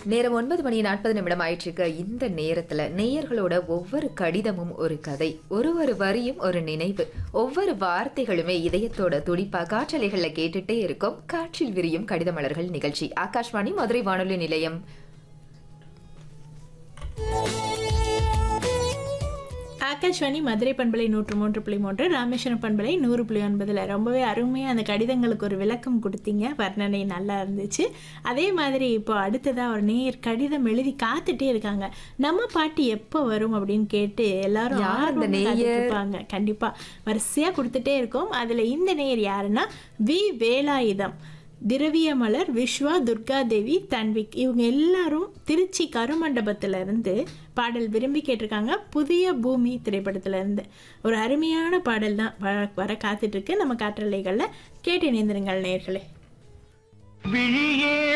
நேரம் ஒன்பது மணி நாற்பது நிமிடம் ஆயிட்டிருக்க இந்த நேரத்துல நேயர்களோட ஒவ்வொரு கடிதமும் ஒரு கதை ஒரு ஒரு வரியும் ஒரு நினைவு ஒவ்வொரு வார்த்தைகளுமே இதயத்தோட துடிப்பா காற்றலைகள்ல கேட்டுட்டே இருக்கும் காற்றில் விரியும் கடித மலர்கள் நிகழ்ச்சி ஆகாஷ்வாணி மதுரை வானொலி நிலையம் ஆகாஷ்வாணி மதுரை பண்பலை நூற்று மூன்று புள்ளி மூன்று ராமேஸ்வரம் பண்பலை நூறு புள்ளி ஒன்பதில் ரொம்பவே அருமையாக அந்த கடிதங்களுக்கு ஒரு விளக்கம் கொடுத்தீங்க வர்ணனை நல்லா இருந்துச்சு அதே மாதிரி இப்போ அடுத்ததாக ஒரு நேர் கடிதம் எழுதி காத்துட்டே இருக்காங்க நம்ம பாட்டு எப்போ வரும் அப்படின்னு கேட்டு எல்லாரும் யார் அந்த ஆர்வமா காத்துட்டு நேயர்? இருப்பாங்க கண்டிப்பாக வரிசையாக கொடுத்துட்டே இருக்கோம் அதில் இந்த நேயர் யாருன்னா வி வேலாயுதம் திரவிய மலர் விஸ்வா துர்கா தேவி தன்விக் இவங்க எல்லாரும் திருச்சி கருமண்டபத்துல இருந்து பாடல் விரும்பி கேட்டிருக்காங்க புதிய பூமி திரைப்படத்துல இருந்து ஒரு அருமையான பாடல் தான் வர- வர காத்துட்டு இருக்கு நம்ம காற்றலைகளில் கேட்டு இணைந்திருங்கள் நேயர்களே விழியே